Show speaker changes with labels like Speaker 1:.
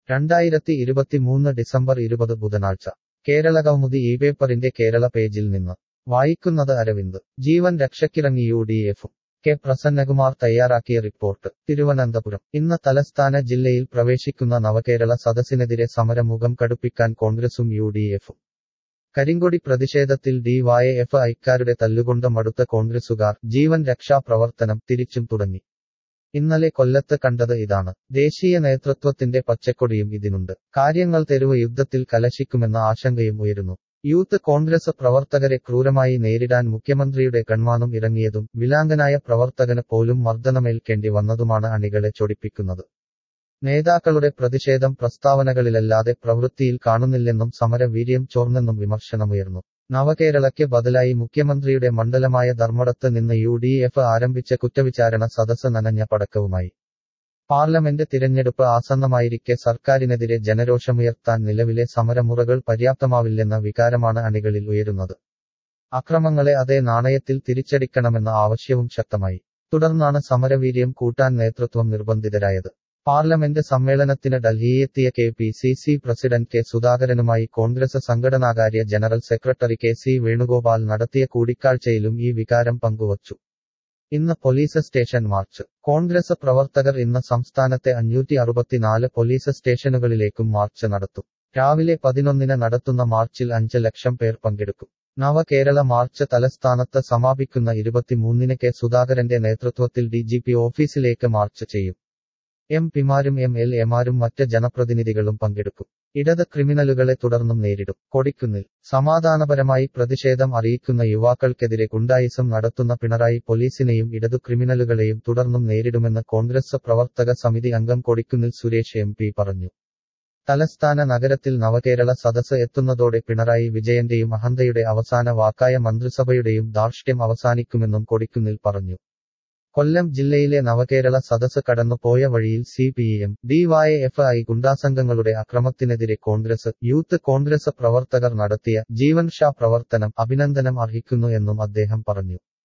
Speaker 1: രണ്ടായിരത്തി ഇരുപത്തിമൂന്ന് ഡിസംബർ ഇരുപത് ബുധനാഴ്ച കേരളകൗമുദി ഈ പേപ്പറിന്റെ കേരള പേജിൽ നിന്ന് വായിക്കുന്നത് അരവിന്ദ് ജീവൻ രക്ഷയ്ക്കിറങ്ങി യു ഡി എഫും കെ പ്രസന്നകുമാർ തയ്യാറാക്കിയ റിപ്പോർട്ട് തിരുവനന്തപുരം ഇന്ന് തലസ്ഥാന ജില്ലയിൽ പ്രവേശിക്കുന്ന നവകേരള സദസ്സിനെതിരെ സമരമുഖം കടുപ്പിക്കാൻ കോൺഗ്രസും യു ഡി എഫും കരിങ്കൊടി പ്രതിഷേധത്തിൽ ഡി വൈ എഫ് ഐക്കാരുടെ തല്ലുകൊണ്ട് മടുത്ത കോൺഗ്രസുകാർ ജീവൻ രക്ഷാ പ്രവർത്തനം തിരിച്ചും തുടങ്ങി ഇന്നലെ കൊല്ലത്ത് കണ്ടത് ഇതാണ് ദേശീയ നേതൃത്വത്തിന്റെ പച്ചക്കൊടിയും ഇതിനുണ്ട് കാര്യങ്ങൾ തെരുവ് യുദ്ധത്തിൽ കലശിക്കുമെന്ന ആശങ്കയും ഉയരുന്നു യൂത്ത് കോൺഗ്രസ് പ്രവർത്തകരെ ക്രൂരമായി നേരിടാൻ മുഖ്യമന്ത്രിയുടെ ഗൺമാനും ഇറങ്ങിയതും വിലാംഗനായ പ്രവർത്തകന് പോലും മർദ്ദനമേൽക്കേണ്ടി വന്നതുമാണ് അണികളെ ചൊടിപ്പിക്കുന്നത് നേതാക്കളുടെ പ്രതിഷേധം പ്രസ്താവനകളിലല്ലാതെ പ്രവൃത്തിയിൽ കാണുന്നില്ലെന്നും സമരവീര്യം ചോർന്നെന്നും വിമർശനമുയർന്നു നവകേരളയ്ക്ക് ബദലായി മുഖ്യമന്ത്രിയുടെ മണ്ഡലമായ ധർമ്മടത്ത് നിന്ന് യു ഡി എഫ് ആരംഭിച്ച കുറ്റവിചാരണ സദസ്സ് നനഞ്ഞ പടക്കവുമായി പാർലമെന്റ് തിരഞ്ഞെടുപ്പ് ആസന്നമായിരിക്കെ സർക്കാരിനെതിരെ ജനരോഷമുയർത്താൻ നിലവിലെ സമരമുറകൾ പര്യാപ്തമാവില്ലെന്ന വികാരമാണ് അണികളിൽ ഉയരുന്നത് അക്രമങ്ങളെ അതേ നാണയത്തിൽ തിരിച്ചടിക്കണമെന്ന ആവശ്യവും ശക്തമായി തുടർന്നാണ് സമരവീര്യം കൂട്ടാൻ നേതൃത്വം നിർബന്ധിതരായത് പാർലമെന്റ് സമ്മേളനത്തിന് ഡൽഹിയെത്തിയ K P C C president K സുധാകരനുമായി കോൺഗ്രസ് സംഘടനാകാര്യ general secretary K C Venugopal നടത്തിയ കൂടിക്കാഴ്ചയിലും ഈ വികാരം പങ്കുവച്ചു ഇന്ന് പോലീസ് സ്റ്റേഷൻ മാർച്ച് കോൺഗ്രസ് പ്രവർത്തകർ ഇന്ന് സംസ്ഥാനത്തെ അഞ്ഞൂറ്റി അറുപത്തിനാല് പോലീസ് സ്റ്റേഷനുകളിലേക്കും മാർച്ച് നടത്തും രാവിലെ പതിനൊന്നിന് നടത്തുന്ന മാർച്ചിൽ അഞ്ച് ലക്ഷം പേർ പങ്കെടുക്കും നവകേരള മാർച്ച് തലസ്ഥാനത്ത് സമാപിക്കുന്ന ഇരുപത്തിമൂന്നിന് കെ സുധാകരന്റെ നേതൃത്വത്തിൽ ഡി ജി പി ഓഫീസിലേക്ക് മാർച്ച് ചെയ്യും എം പിമാരും എം എൽ എമാരും മറ്റ് ജനപ്രതിനിധികളും പങ്കെടുക്കും ഇടത് ക്രിമിനലുകളെ തുടർന്നും നേരിടും കൊടിക്കുന്നിൽ സമാധാനപരമായി പ്രതിഷേധം അറിയിക്കുന്ന യുവാക്കൾക്കെതിരെ ഗുണ്ടായിസം നടത്തുന്ന പിണറായി പോലീസിനെയും ഇടതു ക്രിമിനലുകളെയും തുടർന്നും നേരിടുമെന്ന് കോൺഗ്രസ് പ്രവർത്തക സമിതി അംഗം കൊടിക്കുന്നിൽ സുരേഷ് എം പി പറഞ്ഞു തലസ്ഥാന നഗരത്തിൽ നവകേരള സദസ് എത്തുന്നതോടെ പിണറായി വിജയന്റെയും അഹന്തയുടെ അവസാന വാക്കായ മന്ത്രിസഭയുടെയും ധാർഷ്ട്യം അവസാനിക്കുമെന്നും കൊടിക്കുന്നിൽ പറഞ്ഞു കൊല്ലം ജില്ലയിലെ നവകേരള സദസ് കടന്നുപോയ വഴിയിൽ C P M DYFI ഗുണ്ടാസംഘങ്ങളുടെ അക്രമത്തിനെതിരെ കോൺഗ്രസ് യൂത്ത് കോൺഗ്രസ് പ്രവർത്തകർ നടത്തിയ ജീവൻ ഷാ പ്രവർത്തനം അഭിനന്ദനം അർഹിക്കുന്നു എന്നും അദ്ദേഹം പറഞ്ഞു